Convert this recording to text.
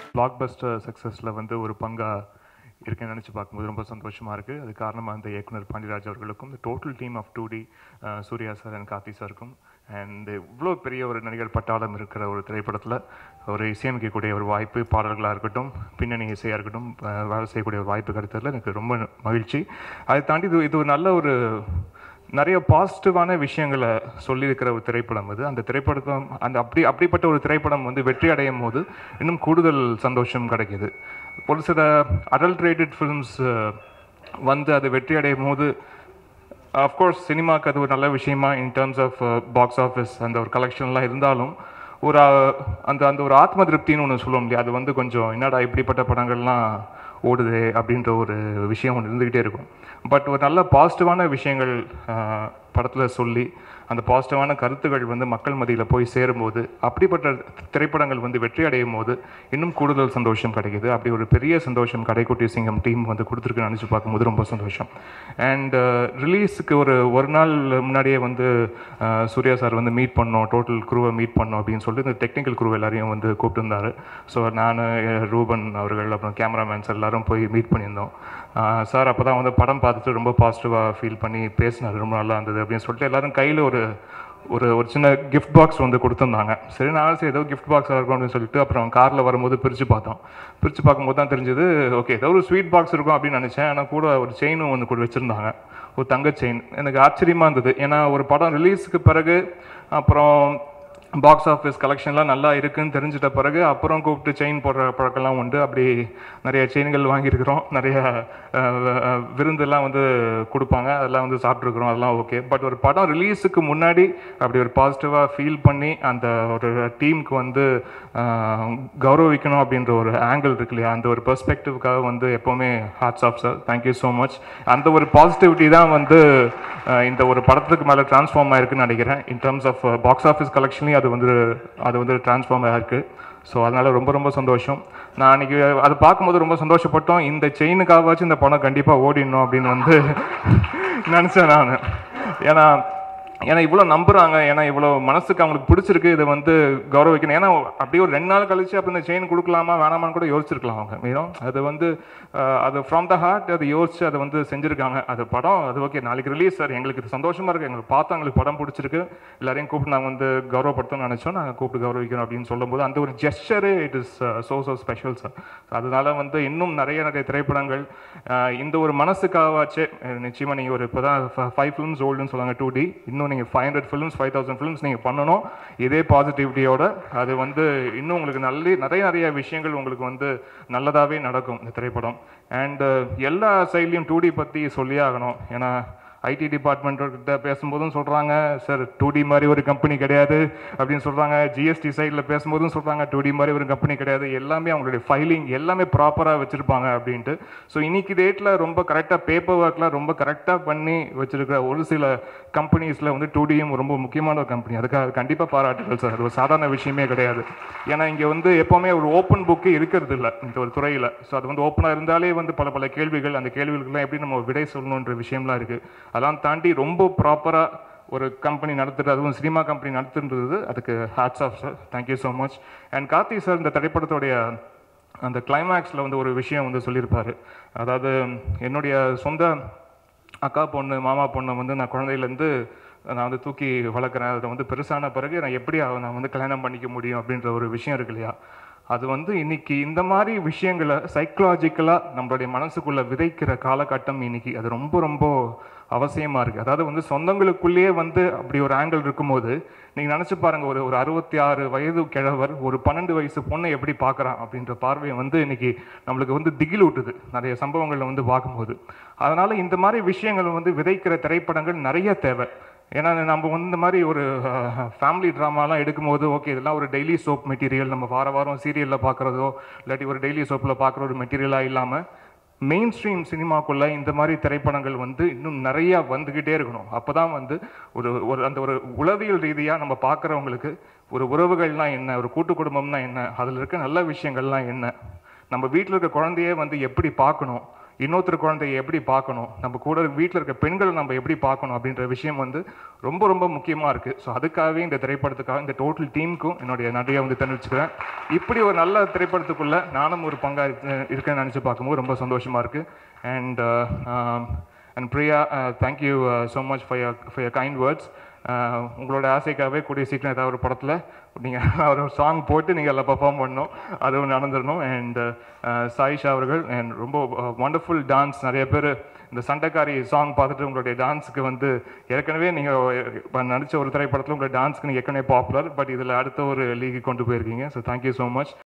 black Bastar சக்ஸஸில் வந்து ஒரு பங்காக இருக்கேன்னு நினச்சி பார்க்கும்போது ரொம்ப சந்தோஷமாக இருக்குது அது காரணமாக இந்த இயக்குனர் பாண்டியராஜ் அவர்களுக்கும் இந்த total team of two D Suriya sir and Karthi சாருக்கும் அண்ட் இவ்வளோ பெரிய ஒரு நடிகர் பட்டாளம் இருக்கிற ஒரு திரைப்படத்தில் ஒரு இசையமைக்கக்கூடிய ஒரு வாய்ப்பு பாடல்களாக இருக்கட்டும் பின்னணி இசையாக இருக்கட்டும் அஹ், வேலை செய்யக்கூடிய ஒரு வாய்ப்பு கிடைத்ததில் எனக்கு ரொம்ப மகிழ்ச்சி அதை தாண்டி இது இது ஒரு நல்ல ஒரு நிறைய பாசிட்டிவான விஷயங்களை சொல்லியிருக்கிற ஒரு திரைப்படம் அது அந்த திரைப்படம் அந்த அப்படி அப்படிப்பட்ட ஒரு திரைப்படம் வந்து வெற்றி அடையும் போது இன்னும் கூடுதல் சந்தோஷம் கிடைக்கிது ஒரு சில அடல்ட்ரேட்டட் ஃபிலிம்ஸ் வந்து அது வெற்றி அடையும் போது அஃப்கோர்ஸ் சினிமாக்கு அது ஒரு நல்ல விஷயமா in terms of box office அந்த ஒரு கலெக்ஷன்லாம் இருந்தாலும் ஒரு அஹ், அந்த அந்த ஒரு ஆத்ம திருப்தின்னு ஒன்று சொல்லுவோம் இல்லையா அது வந்து கொஞ்சம் என்னடா இப்படிப்பட்ட படங்கள்லாம் ஓடுது அப்படின்ற ஒரு விஷயம் ஒன்று இருந்துக்கிட்டே இருக்கும் பட் ஒரு நல்ல பாசிட்டிவான விஷயங்கள் படத்தில் சொல்லி அந்த பாசிட்டிவான கருத்துக்கள் வந்து மக்கள் மத்தியில் போய் சேரும்போது அப்படிப்பட்ட திரைப்படங்கள் வந்து வெற்றி அடையும் போது இன்னும் கூடுதல் சந்தோஷம் கிடைக்குது அப்படி ஒரு பெரிய சந்தோஷம் கடைக்குட்டி சிங்கம் டீம் வந்து கொடுத்துருக்குன்னு நினச்சி பார்க்கும்போது ரொம்ப சந்தோஷம் அண்ட் ரிலீஸுக்கு ஒரு ஒரு நாள் முன்னாடியே வந்து அஹ், சூர்யா சார் வந்து மீட் பண்ணோம் டோட்டல் குரூவை மீட் பண்ணோம் அப்படின்னு சொல்லிட்டு இந்த டெக்னிக்கல் குரூ எல்லாரையும் வந்து கூப்பிட்டுருந்தாரு ஸோ நான் ரூபன் அவர்கள் அப்புறம் கேமராமேன்ஸ் எல்லாரும் போய் மீட் பண்ணியிருந்தோம் சார் அப்போ தான் வந்து படம் பார்த்துட்டு ரொம்ப பாசிட்டிவாக ஃபீல் பண்ணி பேசினார் ரொம்ப நல்லா இருந்தது அப்படின்னு சொல்லிட்டு எல்லாரும் கையில் ஒரு ஒரு ஒரு சின்ன கிஃப்ட் பாக்ஸ் வந்து கொடுத்துருந்தாங்க சரி நான் சரி ஏதோ கிஃப்ட் பாக்ஸாக இருக்கும் அப்படின்னு சொல்லிட்டு அப்புறம் காரில் வரும்போது பிரித்து பார்த்தோம் பிரித்து பார்க்கும்போது தான் தெரிஞ்சது ஓகே ஏதோ ஒரு ஸ்வீட் பாக்ஸ் இருக்கும் அப்படின்னு நினச்சேன் ஆனால் கூட ஒரு செயினும் வந்து கூட வச்சுருந்தாங்க ஒரு தங்க செயின் எனக்கு ஆச்சரியமாக இருந்தது ஏன்னா ஒரு படம் ரிலீஸுக்கு பிறகு அப்புறம் பாக்ஸ் ஆஃபீஸ் கலெக்ஷன்லாம் நல்லா இருக்குன்னு தெரிஞ்சிட்ட பிறகு அப்புறம் கூப்பிட்டு செயின் போடுற பழக்கம்லாம் உண்டு அப்படி நிறைய செயின்கள் வாங்கியிருக்கிறோம் நிறைய அஹ், அஹ், விருந்தெல்லாம் வந்து கொடுப்பாங்க அதெல்லாம் வந்து சாப்பிட்ருக்குறோம் அதெல்லாம் ஓகே பட் ஒரு படம் ரிலீஸுக்கு முன்னாடி அப்படி ஒரு பாசிட்டிவாக ஃபீல் பண்ணி அந்த ஒரு டீமுக்கு வந்து அஹ், கௌரவிக்கணும் அப்படின்ற ஒரு ஆங்கிள் இருக்கு இல்லையா அந்த ஒரு பெர்ஸ்பெக்டிவ்க்காக வந்து எப்போவுமே hats off sir thank you so much அந்த ஒரு பாசிட்டிவிட்டி தான் வந்து அஹ், இந்த ஒரு படத்துக்கு மேலே ட்ரான்ஸ்ஃபார்ம் ஆயிருக்குன்னு நினைக்கிறேன் in terms of box office கலெக்ஷன்லையும் அது வந்து அது வந்து ட்ரான்ஸ்ஃபார்ம் ஆயிருக்கு ஸோ அதனால ரொம்ப ரொம்ப சந்தோஷம் நான் அன்னைக்கு அது பார்க்கும்போது ரொம்ப சந்தோஷப்பட்டோம் இந்த செயினுக்காகவாச்சும் இந்த படம் கண்டிப்பாக ஓடிடணும் அப்படின்னு வந்து நினச்சேன் நான் ஏன்னா ஏன்னா இவ்வளோ நம்புறாங்க ஏன்னா இவ்வளோ மனசுக்கு அவங்களுக்கு பிடிச்சிருக்கு இதை வந்து கௌரவிக்கணும் ஏன்னா அப்படியே ஒரு ரெண்டு நாள் கழிச்சு அப்போ இந்த செயின் கொடுக்கலாமா வேணாமான்னு கூட யோசிச்சிருக்கலாம் அவங்க மீனும் அது வந்து அஹ், அது ஃப்ரம் த ஹார்ட் அது யோசிச்சு அதை வந்து செஞ்சுருக்காங்க அது படம் அது ஓகே நாளைக்கு ரிலீஸ் சார் எங்களுக்கு இது சந்தோஷமா இருக்கு எங்களுக்கு பார்த்தா எங்களுக்கு படம் பிடிச்சிருக்கு எல்லாரையும் கூப்பிட்டு நாங்கள் வந்து கௌரவப்படுத்தணும்னு நினச்சோம் நாங்கள் கூப்பிட்டு கௌரவிக்கணும் அப்படின்னு சொல்லும்போது அந்த ஒரு ஜெஸ்டரே it is so so special sir அதனால வந்து இன்னும் நிறைய நிறைய திரைப்படங்கள் அஹ், இந்த ஒரு மனசுக்காகவாச்சு அஹ், நிச்சயமா நீங்கள் ஒரு இப்போ தான் ஃபைவ் ஃபிலிம்ஸ் ஓல்டுன்னு சொல்லுவாங்க டூ டி இன்னும் நீங்கள் five hundred films five thousand films நீங்கள் பண்ணணும் இதே பாசிட்டிவிட்டியோட அது வந்து இன்னும் உங்களுக்கு நல்ல நிறைய நிறைய விஷயங்கள் உங்களுக்கு வந்து நல்லதாகவே நடக்கும் இந்த திரைப்படம் அண்ட் எல்லா சைட்லையும் டூ டி பற்றி சொல்லியே ஆகணும் ஏன்னா ஐடி டிபார்ட்மெண்ட் கிட்ட பேசும்போதும் சொல்கிறாங்க சார் டூ டி மாதிரி ஒரு கம்பெனி கிடையாது அப்படின்னு சொல்கிறாங்க ஜிஎஸ்டி சைடில் பேசும்போதும் சொல்கிறாங்க டூ டி மாதிரி ஒரு கம்பெனி கிடையாது எல்லாமே அவங்களுடைய ஃபைலிங் எல்லாமே ப்ராப்பராக வச்சுருப்பாங்க அப்படின்ட்டு ஸோ இன்னைக்கு டேட்டில் ரொம்ப கரெக்டாக பேப்பர் ஒர்க்லாம் ரொம்ப கரெக்டாக பண்ணி வச்சிருக்கிற ஒரு சில கம்பெனிஸில் வந்து டூ டியும் ரொம்ப முக்கியமான ஒரு கம்பெனி அதுக்காக கண்டிப்பாக பாராட்டுகள் சார் அது ஒரு சாதாரண விஷயமே கிடையாது ஏன்னா இங்கே வந்து எப்போவுமே ஒரு ஓப்பன் புக்கு இருக்கிறது இல்லை இந்த ஒரு துறையில் ஸோ அது வந்து ஓப்பனாக இருந்தாலே வந்து பல பல கேள்விகள் அந்த கேள்விகளுக்கெல்லாம் எப்படி நம்ம விடை சொல்லணுன்ற விஷயம்லாம் இருக்குது அதெல்லாம் தாண்டி ரொம்ப ப்ராப்பராக ஒரு கம்பெனி நடத்துறது அதுவும் சினிமா கம்பெனி நடத்துன்றது அதுக்கு hats off sir thank you so much and Karthi sir இந்த திரைப்படத்துடைய அந்த கிளைமேக்ஸில் வந்து ஒரு விஷயம் வந்து சொல்லியிருப்பாரு அதாவது என்னுடைய சொந்த அக்கா பொண்ணு மாமா பொண்ணை வந்து நான் குழந்தையிலேருந்து நான் வந்து தூக்கி வளர்க்குறேன் அதை வந்து பெருசான பிறகு நான் எப்படி அவ- நான் வந்து கல்யாணம் பண்ணிக்க முடியும் அப்படின்ற ஒரு விஷயம் இருக்கு இல்லையா அது வந்து இன்னைக்கு இந்த மாதிரி விஷயங்களை சைக்கலாஜிக்கலாக நம்மளுடைய மனசுக்குள்ள விதைக்கிற காலகட்டம் இன்னைக்கு அது ரொம்ப ரொம்ப அவசியமா இருக்கு அதாவது வந்து சொந்தங்களுக்குள்ளேயே வந்து அப்படி ஒரு ஆங்கிள் இருக்கும்போது நீங்க நினைச்சு பாருங்க ஒரு ஒரு அறுபத்தி ஆறு வயது கிழவர் ஒரு பன்னெண்டு வயசு பொண்ணை எப்படி பார்க்கறான் அப்படின்ற பார்வையை வந்து இன்னைக்கு நம்மளுக்கு வந்து திகில் ஊட்டுது நிறைய சம்பவங்களை வந்து பார்க்கும்போது அதனால இந்த மாதிரி விஷயங்கள் வந்து விதைக்கிற திரைப்படங்கள் நிறைய தேவை ஏன்னா நம்ம வந்து இந்த மாதிரி ஒரு ஃபேமிலி ட்ராமாலாம் எடுக்கும்போது ஓகே இதெல்லாம் ஒரு டெய்லி சோப் மெட்டீரியல் நம்ம வார வாரம் சீரியலில் பார்க்குறதோ இல்லாட்டி ஒரு டெய்லி சோப்பில் பார்க்குற ஒரு மெட்டீரியலாக இல்லாமல் மெயின் ஸ்ட்ரீம் சினிமாக்குள்ள இந்த மாதிரி திரைப்படங்கள் வந்து இன்னும் நிறைய வந்துக்கிட்டே இருக்கணும் அப்பதான் வந்து ஒரு ஒரு அந்த ஒரு உளவியல் ரீதியாக நம்ம பார்க்குறவங்களுக்கு ஒரு உறவுகள்லாம் என்ன ஒரு கூட்டு குடும்பம்னா என்ன அதில் இருக்க நல்ல விஷயங்கள்லாம் என்ன நம்ம வீட்டில் இருக்க குழந்தையே வந்து எப்படி பார்க்கணும் இன்னொருத்தர் குழந்தைய எப்படி பார்க்கணும் நம்ம கூட வீட்டில் இருக்க பெண்களை நம்ம எப்படி பார்க்கணும் அப்படின்ற விஷயம் வந்து ரொம்ப ரொம்ப முக்கியமாக இருக்குது ஸோ அதுக்காகவே இந்த திரைப்படத்துக்காக இந்த டோட்டல் டீமுக்கும் என்னுடைய நன்றியை வந்து தெரிவிச்சுக்கிறேன் இப்படி ஒரு நல்ல திரைப்படத்துக்குள்ளே நானும் ஒரு பங்காக இருக்கேன்னு நினச்சி பார்க்கும்போது ரொம்ப சந்தோஷமாக இருக்குது and and Priya thank you so much for your for your kind words உங்களோட ஆசைக்காகவே கூடிய சீக்கிரம் ஏதாவது ஒரு படத்தில் நீங்கள் ஒரு சாங் போட்டு நீங்கள் எல்லாம் பர்ஃபார்ம் பண்ணணும் அதுவும் நடந்துடணும் அண்ட் சாயிஷா அவர்கள் அண்ட் ரொம்ப வண்டர்ஃபுல் டான்ஸ் நிறைய பேர் இந்த சண்டைக்காரி சாங் பார்த்துட்டு உங்களுடைய டான்ஸுக்கு வந்து ஏற்கனவே நீங்கள் நடித்த ஒரு திரைப்படத்தில் உங்களுடைய டான்ஸ்க்கு நீங்கள் ஏற்கனவே பாப்புலர் பட் இதில் அடுத்த ஒரு லீக் கொண்டு போயிருக்கீங்க ஸோ தேங்க்யூ ஸோ மச்